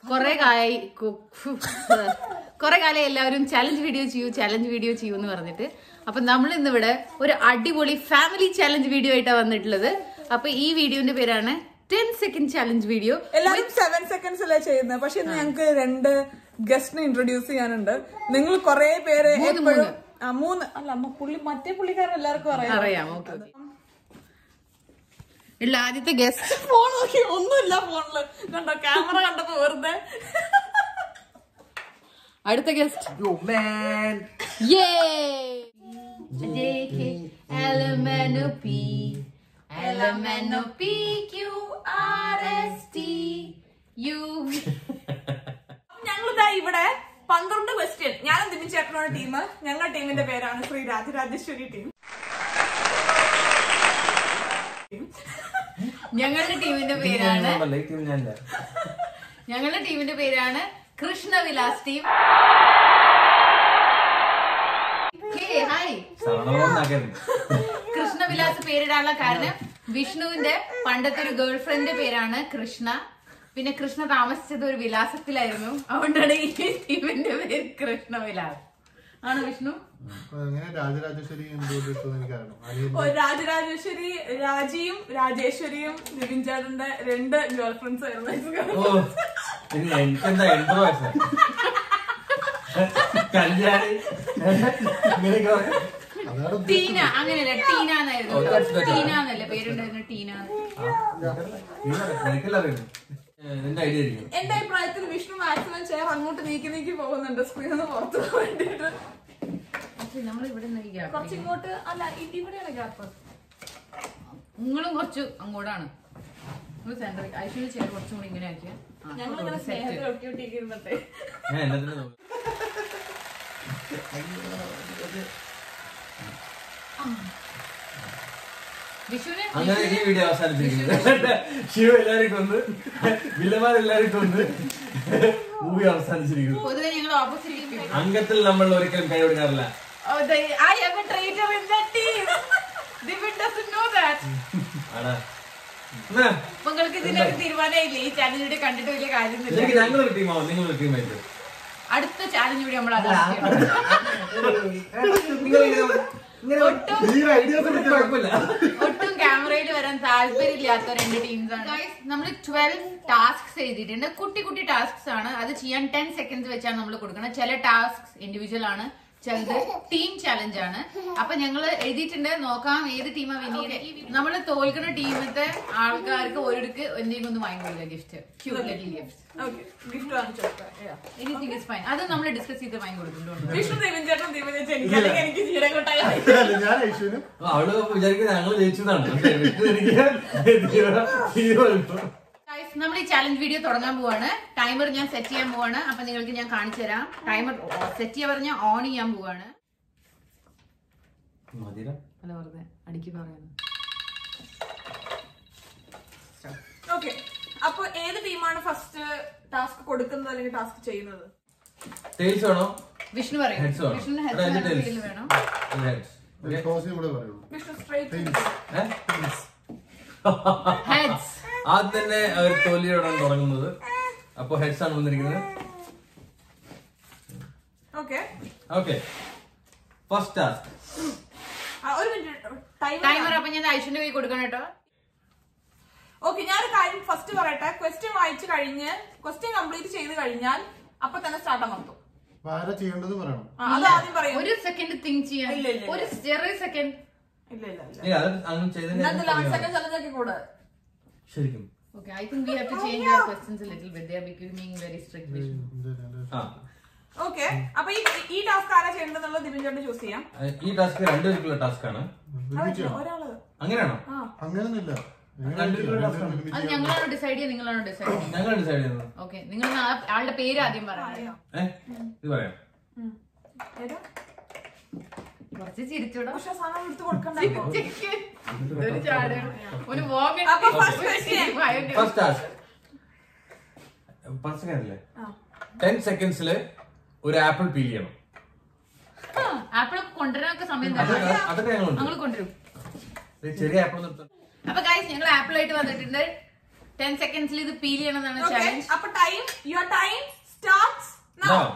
കുറെ കാലായി കുറെ കാലം എല്ലാവരും ചലഞ്ച് വീഡിയോ ചെയ്യൂ ചലഞ്ച് വീഡിയോ ചെയ്യൂ എന്ന് പറഞ്ഞിട്ട് അപ്പൊ നമ്മൾ ഇന്നിവിടെ ഒരു അടിപൊളി ഫാമിലി ചലഞ്ച് വീഡിയോ ആയിട്ടാണ് വന്നിട്ടുള്ളത് അപ്പൊ ഈ വീഡിയോന്റെ പേരാണ് ടെൻ സെക്കൻഡ് ചലഞ്ച് വീഡിയോ എല്ലാവരും സെവൻ സെക്കൻഡ്സ് അല്ലേ ചെയ്യുന്നത് പക്ഷെ ഇന്ന് ഞങ്ങൾക്ക് രണ്ട് ഗസ്റ്റിനെ ഇൻട്രൊഡ്യൂസ് ചെയ്യാനുണ്ട് നിങ്ങൾ കുറെ പേര് എപ്പോഴും ആ മൂന്ന് അല്ല അമ്മ പുള്ളി മറ്റേ പുള്ളിക്കാരൻ എല്ലാവർക്കും അറിയാം അറിയാം ഓക്കെ ഉള്ള ആദ്യത്തെ ഗസ്റ്റ് ഫോൺ നോക്കി ഒന്നുമില്ല ഫോണില് കണ്ടോ ക്യാമറ കണ്ടപ്പോ വെറുതെ അടുത്ത guest Yo, man. Yay! JK, LMNOP, LMNOP, QRST, U. ഞങ്ങളിതാ ഇവിടെ പന്ത്രണ്ട് ക്വസ്റ്റ്യൻ ഞാൻ ദിമിൻ ചേട്ടനാണ് ടീം ഞങ്ങളുടെ ടീമിന്റെ പേരാണ് ശ്രീ രാജരാജേശ്വരി ടീം ഞങ്ങളുടെ ടീമിന്റെ പേരാണ് ഞാനല്ല, ഈ team ഞാനല്ല. ഞങ്ങളുടെ ടീമിന്റെ പേരാണ് കൃഷ്ണവിലാസ് ടീം ഹായ് സറണമാക്കരുത്. കൃഷ്ണവിലാസ് പേരിടാനുള്ള കാരണം വിഷ്ണുവിന്റെ പണ്ടത്തെ ഒരു ഗേൾ ഫ്രണ്ട് പേരാണ് കൃഷ്ണ പിന്നെ കൃഷ്ണ താമസിച്ചത് ഒരു വിലാസത്തിലായിരുന്നു അതുകൊണ്ടാണ് ഈ ടീമിന്റെ പേര് കൃഷ്ണവിലാസ് ആണ് വിഷ്ണു അങ്ങനെ രാജരാജേശ്വരി എന്തുകൊണ്ട് ഇട്ടു എനിക്കറിയണം അനിയൻ ഓ, രാജരാജേശ്വരി രാജിയും രാജേശ്വരിയും ദിവിൻ ചേട്ടന്റെ രണ്ട് ഗേൾ ഫ്രണ്ട്സ് ആയിരുന്നു ഓ, ഇനി എനിക്കെന്താ എൺപത് വയസ്സാ കല്യാണി ഇങ്ങനെയൊക്കെ പറയാം. അതാണ് ടീന അങ്ങനെയല്ല ടീന എന്നായിരുന്നു Oh, that's better. ടീന എന്നല്ലേ പേരുണ്ടായിരുന്നു ടീന നിനക്കെല്ലാം അറിയുന്നു നിന്റെ ഐഡിയ ആയിരിക്കും എന്റെ അഭിപ്രായത്തിൽ വിഷ്ണു മാക്സിമം ചെയർ അങ്ങോട്ട് നീക്കി നീക്കി പോകുന്നുണ്ട് സ്ക്രീനിൽ നിന്ന് പുറത്തു പോകാൻ വേണ്ടിട്ട് നമ്മൾ ഇവിടെ കുറച്ച് ഇങ്ങോട്ട് അല്ല ഇ- ഇവിടെയാണ് ഗ്യാപ്പ് നിങ്ങളും കുറച്ച് അങ്ങോട്ടാണ് സെന്ററിൽ ഐശ്വര്യ ചെയർ കുറച്ചും കൂടി ഇങ്ങനെ ആക്കിയ ഞങ്ങൾ ഇങ്ങനെ സ്നേഹത്തിൽ ഒട്ടി ഒട്ടി ഇരുന്നിട്ട് ഞാൻ എല്ലാത്തിനും നോക്കും വിഷുവിന് അങ്ങനെ ഈ വീഡിയോ അവസാനിച്ചിരിക്കുന്നത് ശിവ എല്ലാവരും കൊന്ന് വില്ലമാർ എല്ലാവരും കൊന്ന് മൂവി അവസാനിച്ചിരിക്കുന്നു പൊതുവെ ഞങ്ങൾ ഓപ്പോസിറ്റ് അംഗത്തിൽ നമ്മൾ ഒരിക്കലും കൈവിടാറില്ല Oh, they, I am a traitor in that team. Divin doesn't know that. ആടാ എന്നാ, അപ്പൊ നിങ്ങൾക്ക് ഇതിനൊരു തീരുമാനമില്ല ഈ ചാനൽ വീഡിയോ കണ്ടിട്ട് വലിയ കാര്യമൊന്നുമില്ല ശരിക്കും ഞങ്ങളൊരു ടീമാവും നിങ്ങളൊരു ടീമായിട്ട് അടുത്ത ചാലഞ്ച് വീഡിയോ നമ്മൾ ഒട്ടും ഈ ഐഡിയാസ് കുഴപ്പമില്ല ഒട്ടും ക്യാമറയിൽ വരാൻ താല്പര്യമില്ലാത്ത രണ്ട് ടീംസ് ആണ് നമ്മൾ ട്വൽവ് ടാസ്ക്സ് എഴുതിയിട്ടുണ്ട് കുട്ടി കുട്ടി ടാസ്ക്സ് ആണ് അത് ചെയ്യാൻ ടെൻ സെക്കൻഡ്സ് വെച്ചാണ് നമ്മൾ കൊടുക്കുന്നത് ചില ടാസ്ക്സ് ഇൻഡിവിജ്വൽ ആണ് ചിലത് ടീം ചലഞ്ച് ആണ് അപ്പൊ ഞങ്ങൾ എഴുതിയിട്ടുണ്ട് നോക്കാം ഏത് ടീമാ വിനീത് നമ്മൾ തോൽക്കുന്ന ടീമത്തെ ആൾക്കാർക്ക് ഒരിടക്ക് എന്തെങ്കിലും ഒന്ന് വാങ്ങിക്കൊടുക്കുക gift cute little gift okay gift വാങ്ങിച്ചു എനിത്തിങ് ഇസ് ഫൈൻ അത് നമ്മൾ ഡിസ്കസ് ചെയ്ത് വാങ്ങി കൊടുക്കുന്നുണ്ട് വിഷ്ണു ദിവിൻ ചേട്ടൻ ദിവിൻ ചേച്ചി എനിക്ക് അല്ലെങ്കിൽ എനിക്ക് ജീരം കൊട്ടായി ഞാൻ ഐശ്വര്യം ആ, അവള് വിചാരിക്കുന്നത് ഞങ്ങൾ ജയിച്ചതാണ് പക്ഷേ വിഷ്ണു എനിക്ക് തീരെ- തീരെ എളുപ്പം. Guys, നമ്മൾ ഈ ചാലഞ്ച് വീഡിയോ തുടങ്ങാൻ പോവാണ് ടൈമർ ഞാൻ സെറ്റ് ചെയ്യാൻ പോവാണ് അപ്പൊ നിങ്ങൾക്ക് ഞാൻ കാണിച്ചു തരാം ടൈമർ സെറ്റ് ചെയ്യാൻ പറഞ്ഞാൽ ഓൺ ചെയ്യാൻ പോവാണ് മതിടാ. അല്ല വെറുതെ അടിക്ക് പറയുന്നു ഓക്കെ അപ്പൊ ഏത് ടീമാണ് ഫസ്റ്റ് ടാസ്ക് കൊടുക്കുന്നത് അല്ലെങ്കിൽ ടാസ്ക് ചെയ്യുന്നത് Tails വേണോ വിഷ്ണു പറയും Heads വേണോ? വിഷ്ണുവിന് എടാ, എന്റെ tails. ഹെഡ് വേണം അല്ല, heads. Okay. ടോസിനും കൂടെ പറയുള്ളൂ വിഷ്ണു സ്ട്രേറ്റ് ഏ? ഹെഡ്സ് ആദ്യം തന്നെ അവർ തോൽവിയോടാണ് തുടങ്ങുന്നത് അപ്പൊ ഹെഡ്സ് ആണ് വന്നിരിക്കുന്നത് ഓക്കെ ഓക്കെ ഫസ്റ്റ് ടാസ്ക് ഒരു മിനിറ്റ് ടൈം ടൈമർ അപ്പൊ ഞാൻ ഐശ്വന്റെ കൈ കൊടുക്കണം കേട്ടോ ഓക്കെ ഞാനൊരു കാര്യം ഫസ്റ്റ് പറയട്ടെ ക്വസ്റ്റ്യൻ വായിച്ചു കഴിഞ്ഞ് ക്വസ്റ്റ്യൻ കംപ്ലീറ്റ് ചെയ്ത് കഴിഞ്ഞാൽ അപ്പൊ തന്നെ സ്റ്റാർട്ട് അമർത്തും അപ്പൊ ആരാ ചെയ്യേണ്ടത് പറയണം ആ, അത് ആദ്യം പറയും ഒരു സെക്കൻഡ് തിങ്ക് ചെയ്യാൻ ഇല്ല, ഇല്ല, ഇല്ല. ഒരു ചെറിയ സെക്കൻഡ് ഇല്ല ഇല്ല ഇല്ല ഏ അത് അങ്ങനെ ചെയ്തതിന് ഇന്നത്തെ ലാസ്റ്റ് സെക്കൻഡ് ചലഞ്ച് ആക്കി കൂടെ ശരിക്കും Okay, I think we have to change our questions a little bit. They are becoming very strict. Vishnu. ആ ഓക്കെ അപ്പൊ ഈ ഈ ടാസ്ക് ആരാ ചെയ്യേണ്ടതെന്നുള്ളത് ദിവിൻ ചേട്ടൻ ചൂസ് ചെയ്യാം ഈ ടാസ്ക് രണ്ടുപേർക്കുള്ള ടാസ്ക് ആണ് അതില്ല, ഒരാള് അങ്ങനെയാണോ ആ അങ്ങനെയൊന്നുമില്ല നിങ്ങൾ രണ്ടുപേരുടെ task ആണ്. അത് ഞങ്ങളാണോ ഡിസൈഡ് ചെയ്യുക നിങ്ങളാണോ ഡിസൈഡ് ചെയ്യുക ഞങ്ങൾ ഡിസൈഡ് ചെയ്യുന്നത് ഓക്കെ നിങ്ങൾ ആ- ആളുടെ പേര് ആദ്യം പറയാം അറിയാം. ഏ ഇത് പറയാം ഉം. ഏതാ? കുറച്ച് ചിരിച്ചൂടാ പക്ഷെ ആ സാധനം എടുത്ത് കൊടുക്കണ്ടോ ചിരിക്ക്. ഇതൊരു ചാട്. ഒരു walk and- അപ്പൊ first question. ഭയങ്കര- ഫസ്റ്റ് ടാസ്ക് പത്ത് സെക്കൻഡ് അല്ലേ ആ. ടെൻ സെക്കൻഡ്സിൽ ഒരു ആപ്പിൾ പീൽ ചെയ്യണം ആ, ആപ്പിൾ കൊണ്ടുവരാനൊക്കെ സമയം അത് തരാം അതൊക്കെ ഞങ്ങളുണ്ട് ഞങ്ങൾ കൊണ്ടുവരും ഇത് ചെറിയ ആപ്പിൾ നിർത്താം അപ്പൊ ഗൈസ് ഞങ്ങൾ ആപ്പിൾ ആയിട്ട് വന്നിട്ടുണ്ട് ടെൻ സെക്കൻഡ്സിൽ ഇത് പീൽ ചെയ്യണമെന്നാണ് ഓക്കെ ചാലഞ്ച് അപ്പൊ time your time starts now Now.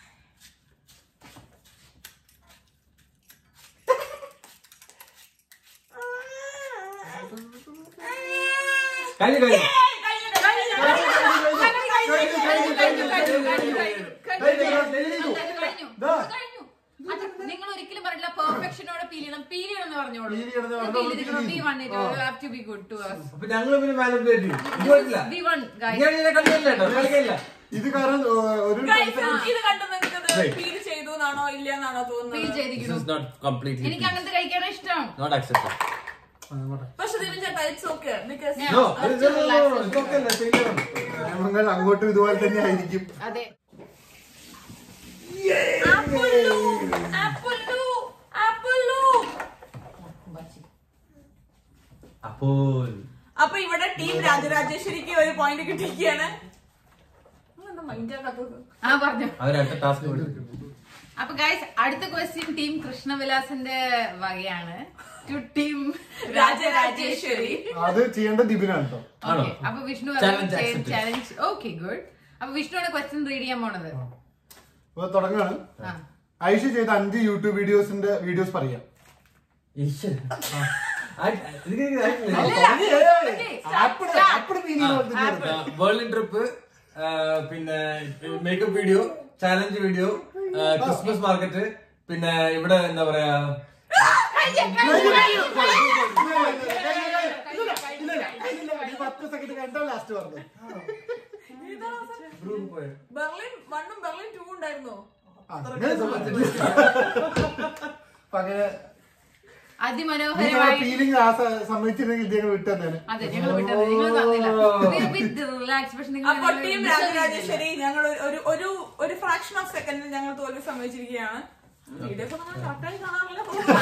കഴിഞ്ഞു കഴിഞ്ഞു നിങ്ങൾ ഒരിക്കലും പറഞ്ഞില്ല പെർഫെക്ഷനോടെ പീൽ ചെയ്യണം പീൽ ചെയ്യണം എന്ന് പറഞ്ഞോളൂ Peel ചെയ്യണം എന്ന് പറഞ്ഞാൽ Peel ചെയ്തിട്ട് be one, it will have to be good to us. അപ്പൊ ഞങ്ങള് പിന്നെ മാനിപ്പുലേറ്റ് ചെയ്യും ഇത് പറ്റില്ല Be one, guys. ഞാൻ ഇതിനെ കളിക്കില്ല കേട്ടോ കളിക്കില്ല ഇത് കാരണം ഏഹ്, ഒരു ഇത് കണ്ട് നിങ്ങൾക്ക് ഫീൽ ചെയ്തു എന്നാണോ ഇല്ല എന്നാണോ Peel തോന്നുന്നത് ചെയ്തിരിക്കുന്നു നോട്ട് കംപ്ലീറ്റ്ലി എനിക്ക് അങ്ങനത്തെ കഴിക്കാനാ ഇഷ്ടം നോട്ട് അക്സെപ്റ്റഡ് പക്ഷെ ദിവൻ ചേട്ടാ it's okay because Yeah. No Let's just relax. ഇതൊക്കെ അല്ല ചെയ്യണം നിയമങ്ങൾ അങ്ങോട്ടും ഇതുപോലെ തന്നെ ആയിരിക്കും അതെ ആപ്പിളു ആപ്പിളു ആപ്പിളു അപ്പോൾ അപ്പൊ ഇവിടെ ടീം രാജരാജേശ്വരിക്ക് ഒരു പോയിന്റ് കിട്ടിയിരിക്കുകയാണ് നിങ്ങളെന്താ mind ആക്കാത്തത്? ആ പറഞ്ഞു അവരടുത്ത ടാസ്ക് കൊടുക്കും അപ്പൊ ഗൈസ് അടുത്ത ക്വസ്റ്റ്യൻ ടീം കൃഷ്ണവിലാസിന്റെ വകയാണ് ടു ടീം രാജരാജേശ്വരി അത് ചെയ്യേണ്ട ദിബിനാണ് കേട്ടോ ആണോ? Okay, അപ്പൊ Vishnu Challenge accepted. Challenge okay good അപ്പൊ വിഷ്ണുവാണ് ക്വസ്റ്റ്യൻ റീഡ് ചെയ്യാൻ പോണത് അപ്പൊ തുടങ്ങാണ് ആ. ഐഷ ചെയ്ത അഞ്ച് യൂട്യൂബ് വീഡിയോസിന്റെ വീഡിയോസ് പറയാം ഈശ്വര. ആ, ഇതിന് ഇത് ആയിട്ടില്ല. വേൾഡ് ട്രിപ്പ് പിന്നെ makeup video challenge video Christmas market പിന്നെ ഇവിടെ എന്താ പറയാ പത്ത് സെക്കൻഡ് കണ്ടാ ലാസ്റ്റ് പറഞ്ഞു റൂമിൽ പോയോ? ബെർലിൻ വണ്ണും ബെർലിൻ ടൂ ഉണ്ടായിരുന്നോ അങ്ങനെ സംബന്ധിച്ചില്ല അങ്ങനെ അതിമനോഹരമായി ഫീലിംഗ് ആ സ- സമ്മതിച്ചിരുന്നെങ്കിൽ ഇത് ഞങ്ങൾ വിട്ടു തന്നെ അതെ ഞങ്ങൾ വിട്ടത് നിങ്ങൾ തന്നില്ല റിലാക്സ് പക്ഷെ അപ്പൊ ടീം നിങ്ങൾ രാജരാജേശ്വരി ഞങ്ങൾ ഒരു- ഒരു ഒരു ഒരു ഫ്രാക്ഷൻ ഓഫ് സെക്കൻഡിൽ ഞങ്ങൾ തോൽവി സംഭവിച്ചിരിക്കുകയാണ് വീഡിയോസ് ഒന്നും കറക്റ്റായി കാണാറില്ല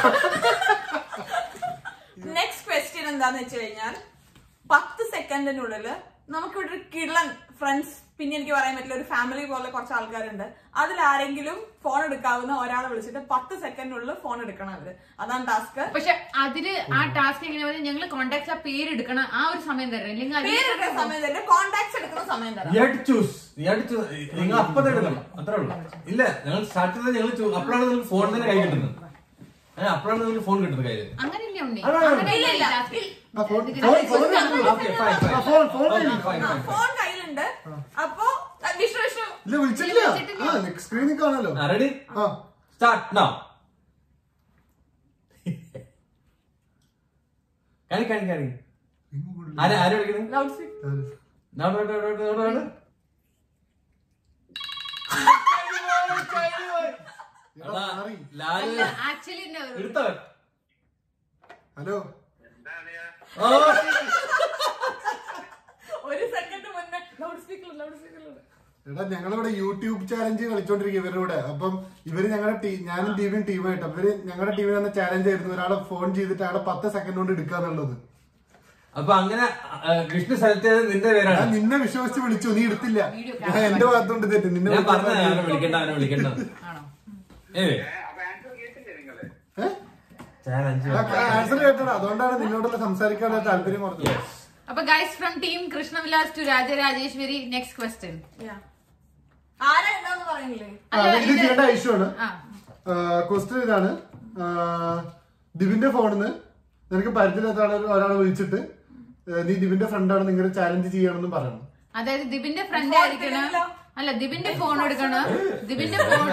നെക്സ്റ്റ് ക്വസ്റ്റ്യൻ എന്താന്ന് വെച്ച് കഴിഞ്ഞാൽ പത്ത് സെക്കൻഡിനുള്ളില് നമുക്കിവിടെ ഒരു കിളൻ ഫ്രണ്ട്സ് പിന്നെ എനിക്ക് പറയാൻ പറ്റില്ല ഒരു ഫാമിലി പോലെ കുറച്ച് ആൾക്കാരുണ്ട് അതിൽ ആരെങ്കിലും ഫോൺ എടുക്കാവുന്ന ഒരാളെ വിളിച്ചിട്ട് പത്ത് സെക്കൻഡിനുള്ളിൽ ഫോൺ എടുക്കണം അവര് അതാണ് ടാസ്ക് പക്ഷെ അതില് ആ ടാസ്ക് എങ്ങനെ പറഞ്ഞാൽ ഞങ്ങൾ കോണ്ടാക്ട് ആ പേര് എടുക്കണം ആ ഒരു സമയം തരണം ഇല്ലെങ്കിൽ അതിന് പേരെടുക്കുന്ന സമയം തന്നെ കോണ്ടാക്ട്സ് എടുക്കുന്ന സമയം തരാം You have to choose. You have to choose. നിങ്ങൾ അപ്പം തന്നെ എടുക്കണം അത്രേ ഉള്ളൂ ഇല്ല ഞങ്ങൾ സ്റ്റാർട്ട് ചെയ്ത് ഞങ്ങൾ ചോ- അപ്പോഴാണ് നിങ്ങൾക്ക് ഫോൺ തന്നെ കൈ കിട്ടുന്നത് ഏ, അപ്പോഴാണ് നിങ്ങൾക്ക് ഫോൺ കിട്ടുന്നത് കയ്യിൽ അങ്ങനെയല്ലേ ഉണ്ണി അതെ, അതെ. അങ്ങനെയല്ലേ ഇല്ല, task? ആ, ഫോൺ- ഇത് ഫോൺ- ഇത് ഫോൺ ഇത് കാണുന്നു. Okay, fine, fine. Phone phone Okay, കഴിഞ്ഞു. fine, fine. ഫോൺ കയ്യിലുണ്ട് അപ്പൊ ആ, വിഷ്ണു വിഷ്ണു ഇല്ല വിളിച്ചിട്ടില്ല ആ സ്ക്രീനിൽ കാണാലോ ആ, ready? ആ Start now. കാണി കാണി കാണി ആരെ ആരെ വിളിക്കുന്നത് loud speaker No, no, no, no, no, no, no. എടാ, മാറി. ലാല് ആക്ച്വലി എടുത്തവൻ ഹലോ ഓ, ഒരു സെക്കൻഡ് മുന്നേ ലൗഡ് സ്പീക്കർ ലൗഡ് സ്പീക്കർ എടാ ഞങ്ങളിവിടെ യൂട്യൂബ് ചാലഞ്ച് കളിച്ചോണ്ടിരിക്കും ഇവരുടെ കൂടെ അപ്പം ഇവര് ഞങ്ങളുടെ ടീം ഞാനും ടീമും ടീമായിട്ട് ഇവര് ഞങ്ങളുടെ ടീമിൽ വന്ന ചാലഞ്ച് ആയിരുന്നു ഒരാളെ ഫോൺ ചെയ്തിട്ട് അവിടെ പത്ത് സെക്കൻഡ് കൊണ്ട് എടുക്കാന്നുള്ളത് അപ്പൊ അങ്ങനെ ആ, വിഷ്ണു സെലക്ട് ചെയ്തത് നിന്റെ ഞാൻ പേരാണ് നിന്നെ വിശ്വസിച്ച് വിളിച്ചു നീ എടുത്തില്ല ഞാൻ എന്റെ ഭാഗത്തോണ്ട് തെറ്റ് നിന്നെ ഞാൻ പറഞ്ഞ വിളിക്കാൻ അവനെ വിളിക്കണ്ട അവനെ വിളിക്കണ്ട ആണോ ഏ ഏ? ചാലഞ്ച് ആ ആൻസർ കേട്ടടാ അതുകൊണ്ടാണ് നിന്നോടുള്ള സംസാരിക്കാനുള്ള താല്പര്യം പറഞ്ഞത് അപ്പൊ guys from team Krishnavilas to Rajarajeshwari next question ആരാ എന്താന്ന് പറയുന്നില്ലേ ആ, ഇത് ചെയ്യേണ്ട ഐഷുവാണ് ആ ക്വസ്റ്റ്യൻ ഇതാണ് ആ, ദിവിന്റെ ഫോണിന്ന് നിനക്ക് പരിചയമില്ലാത്ത ആളെ ഒരാളെ വിളിച്ചിട്ട് ഏ, നീ ദിവിന്റെ ഫ്രണ്ടാണ് നിങ്ങളുടെ ചാലഞ്ച് ചെയ്യണമെന്നും പറയണം അതായത് ദിബിന്റെ ഫ്രണ്ട് ആയിരിക്കണം അല്ല ദിബിന്റെ ഫോൺ എടുക്കണം ദിബിന്റെ ഫോൺ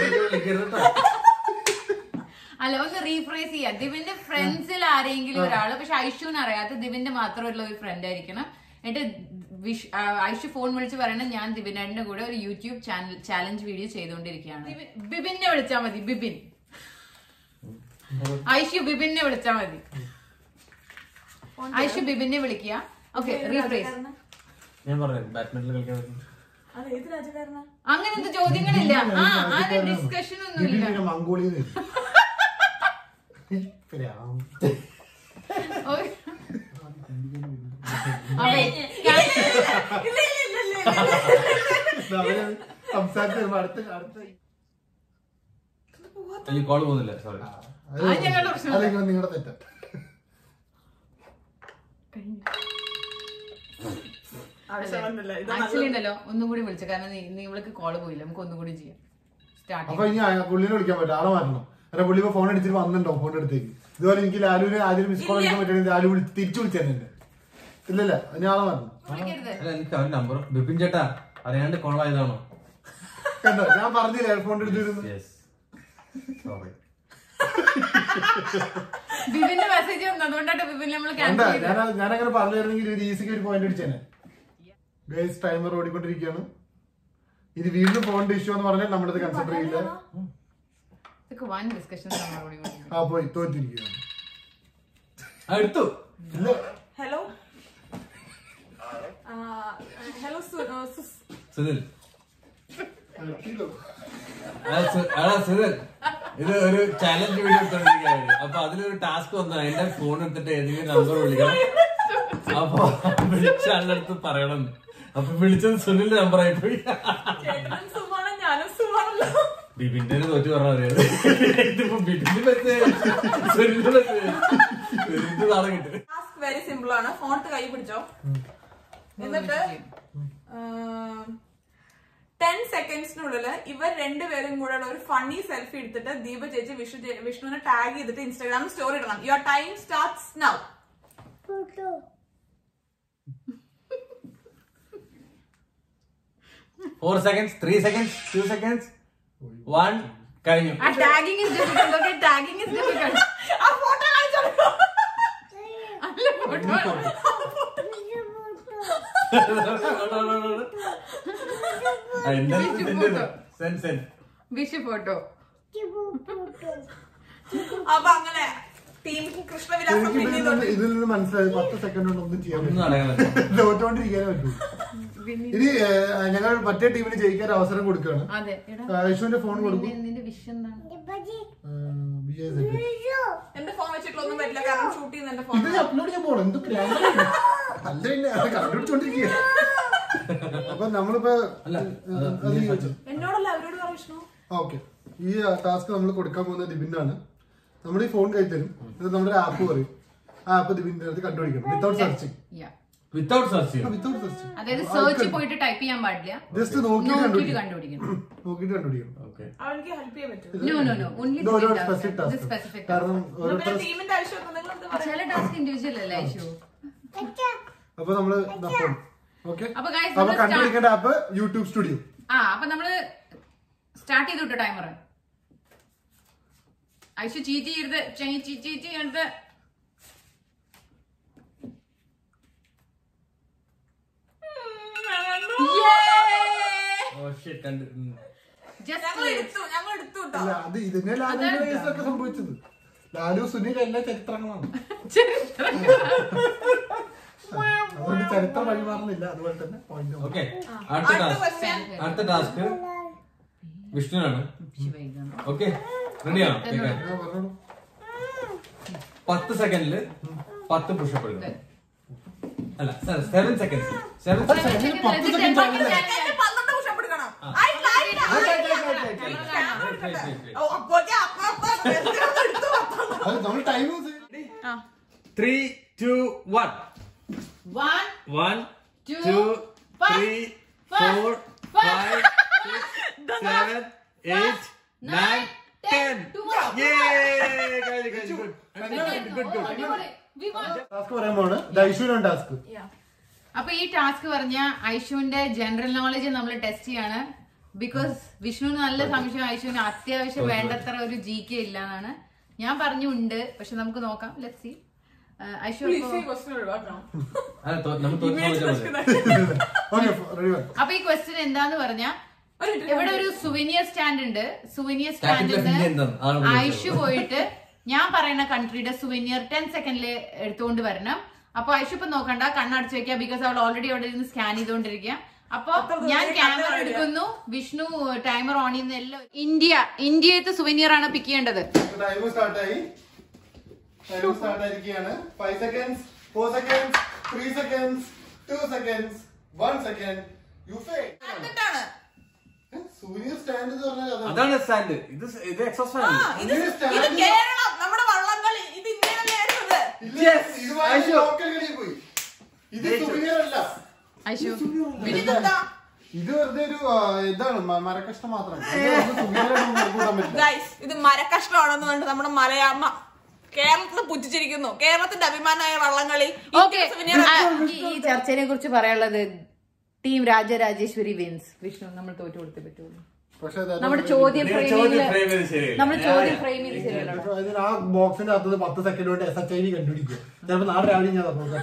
അല്ല ഒന്ന് റീഫ്രൈസ് ചെയ്യാം ദിവിന്റെ ഫ്രണ്ട്സിൽ ആരെങ്കിലും ഒരാള് പക്ഷെ ഐഷുവിന് അറിയാത്ത ദിവിന്റെ മാത്രമുള്ള ഒരു ഫ്രണ്ട് ആയിരിക്കണം എന്നിട്ട് വിഷ് ആ, ഐഷു ഫോൺ വിളിച്ച് പറയണം ഞാൻ ദിബിനേട്ടന്റെ കൂടെ ഒരു യൂട്യൂബ് ചാനൽ ചാലഞ്ച് വീഡിയോ ചെയ്തുകൊണ്ടിരിക്കുകയാണ് ദിബി- ബിബിനെ വിളിച്ചാ മതി ബിബിൻ ഐഷു ബിബിനെ വിളിച്ചാ മതി ഐഷു ബിബിനെ വിളിക്കുക ഓക്കെ റീഫ്രൈസ് ഞാൻ പറഞ്ഞു ബാഡ്മിന്റൺ കളിക്കാൻ പറ്റും അത് ഏത് രാജകാരനാ അങ്ങനത്തെ ചോദ്യങ്ങളില്ല ആ ആ ഡിസ്കഷൻ ഒന്നുമില്ല ദിവിൻ മംഗോളിയിൽ ഓയ്. അതെ. ഇല്ല ഇല്ല ഇല്ല ഇല്ല സംസാരിച്ച് വരുമ്പോ അടുത്ത അടുത്ത എനിക്ക് കോൾ പോകുന്നില്ല സോറി ആ, ഞങ്ങളുടെ പ്രശ്നം. അല്ലെങ്കിൽ നിങ്ങളുടെ തെറ്റ ആവശ്യമൊന്നുമില്ല ഇത് ആക്ച്വലി ഉണ്ടല്ലോ ഒന്നും കൂടി വിളിച്ചു കാരണം നീ നീ ഇവൾക്ക് കോള് പോയില്ല നമുക്ക് ഒന്നും കൂടി ചെയ്യാം സ്റ്റാർട്ട് അപ്പൊ ഇനി ആ- പുള്ളിനെ വിളിക്കാൻ പറ്റും ആളെ മാറ്റണം കാരണം പുള്ളി ഇപ്പൊ ഫോൺ അടിച്ചിട്ട് വന്നിട്ടുണ്ടോ ഫോണിന്റെ അടുത്തേക്ക് ഇതുപോലെ എനിക്ക് ലാലുവിന് ആദ്യം മിസ് കോൾ അടിക്കാൻ പറ്റുമെങ്കിൽ ലാലു വിളിച്ച് തിരിച്ചു വിളിച്ചെന്നെ ഇല്ലല്ല ഇനി ആളെ മാറ്റണം വിളിക്കരുത് അല്ല എനിക്ക് അവന്റെ നമ്പർ ബിപിൻ ചേട്ടാ അറിയാണ്ട് കൊള്ളായതാണോ കണ്ടോ ഞാൻ പറഞ്ഞില്ലേ ഫോണിന്റെ അടുത്തിരുന്നു യെസ് സോറി ബിബിന്റെ മെസ്സേജ് വന്നു അതുകൊണ്ടാണ് ബിബിൻ നമ്മൾ എന്താ ക്യാൻസൽ ചെയ്തത് ഞാൻ ഞാനങ്ങനെ പറഞ്ഞിരുന്നെങ്കിൽ ഒരു ഈസിക്ക് ഒരു പോയിന്റ് അടിച്ചേനെ ഗൈസ് ടൈമർ ഓടിക്കൊണ്ടിരിക്കുകയാണ് ഇത് വീണ്ടും ഫോണിന്റെ ഇഷ്യൂ എന്ന് പറഞ്ഞാൽ നമ്മളത് കൺസിഡർ ചെയ്യില്ല ഇതൊക്കെ വൺ ഡിസ്കഷൻ ആ പോയി തോറ്റിരിക്കുകയാണ് ആ എടുത്തു ഇല്ല ഹലോ ഹലോ സുനിൽ ആ, സു- ആ, സുനിൽ ഇത് ഒരു ചാലഞ്ച് വീഡിയോ എടുത്തോണ്ടിരിക്കുകയാണ് അപ്പൊ അതിലൊരു ടാസ്ക് വന്ന എന്റെ ഫോൺ എടുത്തിട്ട് ഏതെങ്കിലും നമ്പർ വിളിക്കണം അപ്പൊ വിളിച്ച ആളുടെ അടുത്ത് പറയണം അപ്പൊ വിളിച്ചത് സുനിലിന്റെ നമ്പർ ആയിപ്പോയി ചേട്ടനും സുഖമാണ് ഞാനും സുഖമാണല്ലോ ബിബിന്റെ തോറ്റു പറഞ്ഞാൽ ഇതിപ്പോ ബിബിന്റെ മെസ്സേജ് സുനിലിന്റെ മെസ്സേജ് സുനിലിന്റെ നാളെ കിട്ടും ടാസ്ക് വെരി സിമ്പിൾ ആണ് ഫോൺ കൈ പിടിച്ചോ എന്നിട്ട് ടെൻ സെക്കൻഡ്സിനുള്ളിൽ ഇവർ രണ്ടുപേരും കൂടെ ഒരു ഫണ്ണി സെൽഫി എടുത്തിട്ട് ദീപ ചേച്ചി വിഷ്ണു ചേ- വിഷ്ണുവിനെ ടാഗ് ചെയ്തിട്ട് ഇൻസ്റ്റാഗ്രാമിൽ സ്റ്റോറി ഇടണം your time starts now four seconds three seconds two seconds one കഴിഞ്ഞു ആ tagging is difficult okay tagging is difficult ആ ഫോട്ടോ കാണിച്ചോ അല്ല ഫോട്ടോ സെൻ സെൻ വിഷു ഫോട്ടോ അപ്പൊ അങ്ങനെ ടീം കൃഷ്ണവിലാസം എനിക്ക് പിന്നെ ഇതിൽ നിന്ന് ഇതിൽ നിന്ന് മനസ്സിലായത് പത്ത് സെക്കൻഡ് കൊണ്ട് ഒന്നും ചെയ്യാൻ ഒന്നും പറ്റില്ല നടക്കാൻ തോറ്റോണ്ടിരിക്കാനേ പറ്റൂ ഇനി ഏഹ്, ഞങ്ങൾ മറ്റേ ടീമിന് ജയിക്കാൻ ഒരു അവസരം കൊടുക്കുകയാണ് അതെ എടാ ഐശുവിന്റെ ഫോൺ കൊടുക്കും നിന്റെ- നിന്റെ വിഷ് എന്താണ് ഏഹ്, ബി എ സെക്കൻഡ്. എന്റെ ഫോൺ വെച്ചിട്ടൊന്നും പറ്റില്ല കാരണം ഷൂട്ട് ചെയ്യുന്ന എന്റെ ഫോൺ ഇത് അപ്ലോഡ് ചെയ്യാൻ പോണം എന്ത് പ്രാന്താണ്? അല്ല പിന്നെ അത് കണ്ടുപിടിച്ചോണ്ടിരിക്കുക അപ്പൊ നമ്മളിപ്പോ അല്ല, ഏഹ്, അത് അത് എന്നോടല്ല അവരോട് പറ വിഷ്ണു ഓക്കെ ഈ ടാസ്ക് നമ്മൾ കൊടുക്കാൻ പോകുന്നത് ദിബിനാണ് നമ്മൾ ഈ ഫോൺ കൈ തരും ഇത് നമ്മുടെ ആപ്പ് പറയും ആ ആപ്പ് ദിബിന്റെ അടുത്ത് കണ്ടുപിടിക്കണം without searching Yeah. Without search ചെയ്യും വിത്തൗട്ട് സെർച്ചിങ് അതായത് സെർച്ച് പോയിട്ട് ടൈപ്പ് ചെയ്യാൻ പാടില്ല ജസ്റ്റ് നോക്കിയിട്ട് നോക്കിയിട്ട് കണ്ടുപിടിക്കണം കണ്ടുപിടിക്കണം നോക്കിയിട്ട് കണ്ടുപിടിക്കണം ഓക്കെ അവൾക്ക് ഹെൽപ്പ് ചെയ്യാൻ പറ്റും നോ നോ നോ ഓൺലി ഇത് ഓരോ സ്പെസിഫിക് ടാസ്ക് സ്പെസിഫിക് കാരണം പിന്നെ ഓരോരുത്തർ ടീമിന്റെ ആവശ്യം നിങ്ങൾ എന്താ പറയുക ചില ടാസ്ക് ഇൻഡിവിജ്വൽ അല്ലേ ഐഷു അപ്പൊ നമ്മള് ഓക്കെ അപ്പൊ guys, അപ്പൊ നമ്മള് കണ്ടുപിടിക്കേണ്ട ആപ്പ് യൂട്യൂബ് സ്റ്റുഡിയോ ആ അപ്പൊ നമ്മള് സ്റ്റാർട്ട് ചെയ്തു വിട്ടോ ടൈമർ ഐഷു ചീറ്റി ചെയ്ത് ചീറ്റി ചീറ്റി എടുത്ത് ഓ ഷിറ്റ് കണ്ടു ഉം. ഞങ്ങൾ എടുത്തു ഞങ്ങൾ എടുത്തു കേട്ടോ അല്ല അത് ഇതിനെ ലാലുവിന്റെ കേസിലൊക്കെ സംഭവിച്ചത് ലാലു സുനിൽ എല്ലാ ചരിത്രങ്ങളാണ് അതുകൊണ്ട് ചരിത്രം വഴിമാറുന്നില്ല അതുപോലെ തന്നെ പോയിന്റ് ഓക്കെ അടുത്ത അടുത്ത ടാസ്ക് ക്വസ്റ്റ്യൻ അടുത്ത ടാസ്ക് വിഷ്ണുനാണ് ഓക്കെ റെഡിയാണോ കേൾക്കാൻ പറഞ്ഞോളൂ പത്ത് സെക്കൻഡില് പത്ത് പുഷപ്പ് എടുക്കണം അല്ല സെവൻ സെക്കൻഡ് സെവൻ എന്നെ പന്ത്രണ്ട് പുഷപ്പ് എടുക്കണം ആയിട്ടില്ല, ആയിട്ടില്ല, ആയിട്ടില്ല. ഓ, അപ്പോഴേക്കും അപ്പ അപ്പ എടുത്തു പത്തൊന്ന്. അത് നമ്മൾ time three two one one one Two, two five, three five, four five, five six seven eight nine ten task പറയുമ്പോൾ ദൈശുവിനാണ് ടാസ്ക് അപ്പൊ ഈ ടാസ്ക് പറഞ്ഞ ഐഷുവിന്റെ ജനറൽ നോളജ് നമ്മൾ ടെസ്റ്റ് ചെയ്യാണ് ബിക്കോസ് വിഷ്ണുവിന് നല്ല സംശയം ഐഷുവിന് അത്യാവശ്യം വേണ്ടത്ര ഒരു ജി കെ ഇല്ല എന്നാണ് ഞാൻ പറഞ്ഞു ഉണ്ട് പക്ഷെ നമുക്ക് നോക്കാം ലെറ്റ് സി ഐഷു Please, അപ്പൊ- ഈ question ഒഴിവാക്കണം. നമ്മൾ Image തോറ്റു question. ഓക്കെ റെഡി അപ്പൊ ഈ ക്വസ്റ്റ്യൻ എന്താന്ന് പറഞ്ഞ ഒരു minute. ഇവിടെ ഒരു സുവിനിയർ സ്റ്റാൻഡ് ഉണ്ട് സുവിനിയർ Capital of സ്റ്റാൻഡിൽ India എന്താണ്? ആള് വിളിച്ചത്. ഐഷു പോയിട്ട് ഞാൻ പറയുന്ന കൺട്രിയുടെ സുവിനിയർ ടെൻ സെക്കൻഡിൽ എടുത്തുകൊണ്ട് വരണം അപ്പൊ ഐഷു ഇപ്പൊ നോക്കണ്ട കണ്ണടച്ച് വെക്കുക ബിക്കോസ് അവൾ ഓൾറെഡി അവിടെ ഇരുന്ന് സ്കാൻ ചെയ്തുകൊണ്ടിരിക്കുക അപ്പൊ ഞാൻ ക്യാമറ എടുക്കുന്നു വിഷ്ണു ടൈമർ ഓൺ ചെയ്യുന്ന എല്ലാം ഇന്ത്യ ഇന്ത്യത്തെ സുവിനിയർ ആണ് പിക്ക് ചെയ്യേണ്ടത് ടൈം സ്റ്റാർട്ടായി ടൈം സ്റ്റാർട്ട് ആയിരിക്കുകയാണ് five seconds four seconds three seconds two seconds one second you ഫേ എന്നിട്ടാണ് സൂര്യ സ്റ്റാൻഡ് എന്ന് പറഞ്ഞാൽ അതാണ്. അതാണ് സ്റ്റാൻഡ് ഇത് സ് ഇത് എക്സോസ് ആ, ഫാൻ ഇത് ഇങ്ങനെ ഇത് stand- കേരളം നമ്മുടെ വള്ളംകളി ഇത് ഇന്ത്യയിലല്ലേ ആയിരുന്നത് ഇല്ല, Yes, ഇത് വാങ്ങി ഐശു. ലോക്കൽ കളിയിൽ പോയി ഇത് ജയിച്ചു. സൂര്യർ അല്ല ഐശു ഇതെന്താ ഇത് വെറുതെ ഒരു ആ, ഇതാണ് മ- മരക്കഷ്ടം മാത്രം ഇത് നമുക്ക് സുഖിയായിട്ട് നമുക്ക് കൂട്ടാൻ പറ്റില്ല ഗൈസ് ഇത് മരക്കഷ്ണമാണെന്ന് പറഞ്ഞിട്ട് നമ്മുടെ മലയാമ്മ കേരളത്തിൽ പുച്ഛിച്ചിരിക്കുന്നു കേരളത്തിന്റെ അഭിമാനമായ വള്ളംകളി ഈ ഓക്കെ ദിവസം ഇനി ഈ ചർച്ചയെ കുറിച്ച് പറയാനുള്ളത് ടീം രാജരാജേശ്വരി വിൻസ് വിഷ്ണു നമ്മൾ തോറ്റു കൊടുത്തേ പറ്റുള്ളൂ പക്ഷെ അത് നമ്മുടെ ചോദ്യം നിങ്ങൾ ഫ്രെയിമിൽ ചോദ്യം frame ചെയ്ത് ശരിയല്ല. നമ്മൾ ചോദ്യം ഫ്രെയിം ചെയ്ത് ശരിയല്ല പക്ഷെ അതിന് ആ ബോക്സിന്റെ അകത്ത് പത്ത് സെക്കൻഡ് കൊണ്ട് എസ് എച്ച് ഐ ഡി കണ്ടുപിടിക്കും ചിലപ്പോ നാളെ രാവിലെ ഞാൻ അപ്പോൾ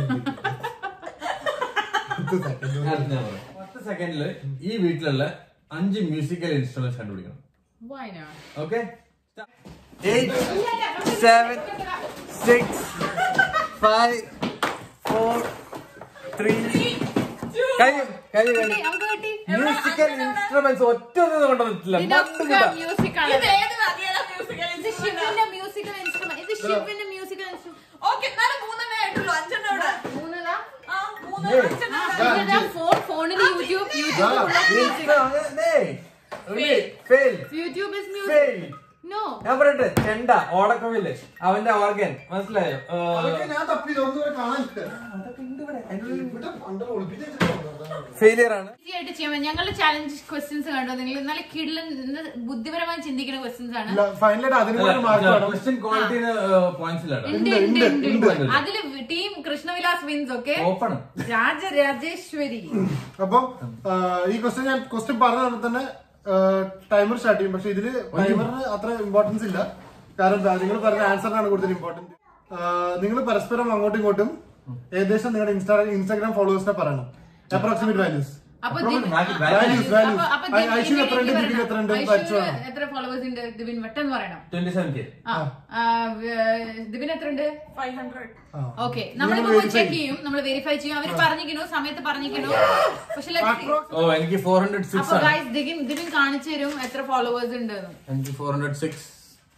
പത്ത് സെക്കൻഡ് പത്ത് സെക്കൻഡില് ഈ വീട്ടിലുള്ള അഞ്ച് മ്യൂസിക്കൽ ഇൻസ്ട്രുമെന്റ്സ് കണ്ടുപിടിക്കണം Why not? ഓക്കെ eight, seven, six, five, four, three. കഴിഞ്ഞു കഴിഞ്ഞു കഴിഞ്ഞു കിട്ടി, നമുക്ക് കിട്ടി. മ്യൂസിക്കൽ ഇൻസ്ട്രുമെന്റ്സ് ഒറ്റ ഒന്നും കൊണ്ടുവന്നിട്ടില്ല ഇതൊക്കെ music ആണ്. ഇത് ഏത് വകയിലെ musical ഇത് instrument ആ? ശിവന്റെ മ്യൂസിക്കൽ ഇൻസ്ട്രുമെന്റ് ഇത് ശിവന്റെ മ്യൂസിക്കൽ ഇൻസ്ട്രുമെന്റ് Okay, എന്നാലും മൂന്നെണ്ണേ ആയിട്ടുള്ളൂ. അഞ്ചെണ്ണം ഇവിടെ. മൂന്നതാ ആ, മൂന്ന് അഞ്ചെണ്ണം ഇവിടെ. ഫോൺ ഫോണിൽ YouTube YouTube fail YouTube is music fail no ഞാൻ പറയട്ടെ ചെണ്ട ഓടക്കമില്ലേ അവന്റെ ഓർഗൻ മനസ്സിലായോ ആ, അതൊക്കെ ഞാൻ തപ്പിയത് ഒന്നും ഇവിടെ കാണാനില്ല ഇവിടെ പണ്ട് ഒളിപ്പിച്ച് വെച്ചിട്ടുണ്ട് ഫെയിലിയർ ആണ് ഈസി ആയിട്ട് ചെയ്യാൻ പറ്റും ഞങ്ങളുടെ ചാലഞ്ച് ക്വസ്റ്റ്യൻസ് കണ്ടോ നിങ്ങൾ നല്ല കിടലൻ ബുദ്ധിപരമായി ചിന്തിക്കുന്ന ക്വസ്റ്റ്യൻസ് ആണ് ഫൈനലായിട്ട് അതിന് കൂടെ മാർക്ക് വേണം ക്വസ്റ്റ്യൻ ക്വാളിറ്റിന് പോയിന്റ്സ് ഇല്ല ഉണ്ട്, ഉണ്ട്, ഉണ്ട്, ഉണ്ട്, ഉണ്ട്. അതില് ടീം കൃഷ്ണവിലാസ് വിൻസ് ഒക്കെ ഓപ്പൺ രാജരാജേശ്വരി അപ്പം ആ, ഈ ക്വസ്റ്റ്യൻ ഞാൻ ക്വസ്റ്റ്യൻ പറഞ്ഞ തന്നെ ടൈമർ സ്റ്റാർട്ട് ചെയ്യും പക്ഷെ ഇതില് ടൈമറിന് അത്ര ഇമ്പോർട്ടൻസ് ഇല്ല കാരണം നിങ്ങൾ പറഞ്ഞ ആൻസറിനാണ് കൂടുതൽ ഇമ്പോർട്ടന്റ് നിങ്ങൾ പരസ്പരം അങ്ങോട്ടും ഇങ്ങോട്ടും ഏകദേശം നിങ്ങളുടെ ഇൻസ്റ്റാ ഇൻസ്റ്റാഗ്രാം ഫോളോവേഴ്സിനെ പറയണം അപ്രോക്സിമേറ്റ് വാല്യൂസ് അപ്പൊ Approximate ദിബിൻ- value- values, values. അപ്പൊ- അപ്പൊ ഐ- ദിബിൻ ഐശ്വര്യ എത്ര ഉണ്ട്, ഇതിലേക്ക് ദിബിൻ എത്ര ഉണ്ട്, വരണം. വരച്ചു ഐശ്വര്യ വേണം. എത്ര ഫോളോവേഴ്സ് ഉണ്ട് ദിബിൻ പെട്ടെന്ന് പറയണം ട്വന്റി സെവൻ കെ ആ ആ, വേ- ദിബിൻ എത്ര ഉണ്ട് 500. ആ. ഓക്കെ നമ്മളിപ്പോ verify ചെക്ക് ചെയ്യും നമ്മൾ വെരിഫൈ ചെയ്യും അവർ പറഞ്ഞിരിക്കുന്നു സമയത്ത് പറഞ്ഞിരിക്കുന്നു പക്ഷെ let's see. Approx- ഓ എനിക്ക് ഫോർ ഹൺഡ്രഡ് സിക്സ് അപ്പൊ ആണ് ഗൈസ് ദിബിൻ ദിബിൻ കാണിച്ചു തരും എത്ര ഫോളോവേഴ്സ് ഉണ്ട് എനിക്ക് ഫോർ ഹൺഡ്രഡ് സിക്സ്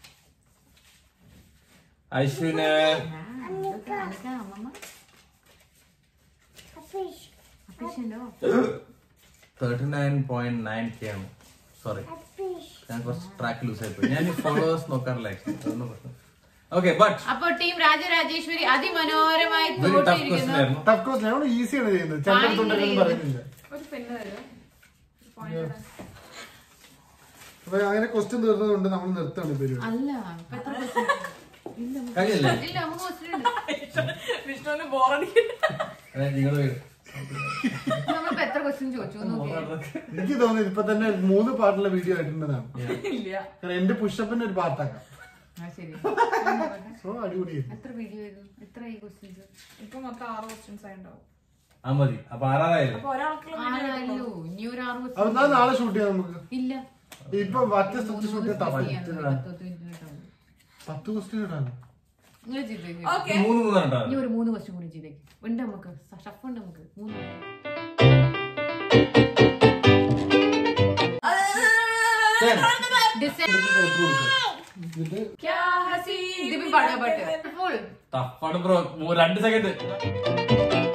ഐശ്വിന് thirty nine point nine K ആണ് സോറി ഞാൻ കുറച്ച് ട്രാക്ക് ലൂസ് ആയിപ്പോയി ഞാൻ ഫോളോവേഴ്സ് നോക്കാറില്ല ആക്ച്വലി ഓക്കെ ബട്ട് അപ്പൊ ടീം രാജരാജേശ്വരി അതിമനോഹരമായി വെരി ടഫ് ക്വസ്റ്റൻ തോറ്റിരിക്കുന്നു ആയിരുന്നു ടഫ് കോഴ്സ് ഞങ്ങൾ ഈസിയാണ് ചെയ്യുന്നത് ചെറുത്തുണ്ടെങ്കിലും പറയുന്നില്ല ഒരു പെണ്ണ് തരുമോ? അപ്പൊ അങ്ങനെ ക്വസ്റ്റ്യൻ തീർന്നതുകൊണ്ട് നമ്മൾ നിർത്തണം ഈ പരിപാടി അല്ല ഇപ്പൊ എത്ര question? ഇല്ല, നമുക്ക് കഴിഞ്ഞില്ലേ ഇല്ല നമുക്ക് question ഉണ്ട്. വിഷ്ണുവിന് ബോറടിക്കും നിങ്ങൾ നമ്മളിപ്പോ എത്ര ക്വസ്റ്റ്യൻ ചോദിച്ചു നോക്കിയേ എനിക്ക് തോന്നുന്നു ഇപ്പൊ തന്നെ മൂന്ന് പാട്ടുള്ള വീഡിയോ ആയിട്ടുണ്ടെന്നാണ് ഇല്ല കാരണം എന്റെ പുഷപ്പിന്റെ ഒരു പാട്ടാക്കാം ആ ശരി സോ അടിപൊളിയായിരുന്നു എത്ര വീഡിയോ ആയിരുന്നു എത്ര ഈ ക്വസ്റ്റ്യൻസ് ഇപ്പൊ മൊത്തം ആറ് ക്വസ്റ്റ്യൻസ് ആയിട്ടുണ്ടാവും ആ മതി അപ്പൊ ആറാറായില്ലേ അപ്പൊ ഒരാൾക്കുള്ള ആണല്ലോ ഇനി ഒരു ആറ് അപ്പൊ ക്വസ്റ്റ്യൻ എന്നാ നാളെ ഷൂട്ട് ചെയ്യാം നമുക്ക് ഇല്ല ഇപ്പൊ മറ്റേ സ്ഥലത്ത് ഷൂട്ട് ചെയ്യാൻ തവണ പത്ത് മിനിറ്റ് ഇട്ടാ മതി. പത്ത് ക്വസ്റ്റ്യൻ ഇടാണ് നിങ്ങൾ ചെയ്തേക്ക് ഓക്കെ മൂന്ന് മൂന്നാണ് ഇനി ഒരു മൂന്ന് ക്വസ്റ്റ്യൻ കൂടി ചെയ്തേക്ക് ഉണ്ട് നമുക്ക് ഷഫ് ഉണ്ട് നമുക്ക് മൂന്ന് ഇത് ഇതിപ്പോ പാടാ പാട്ട് ഫുൾ ടഫാണ് ബ്രോ രണ്ട് സെക്കൻഡ്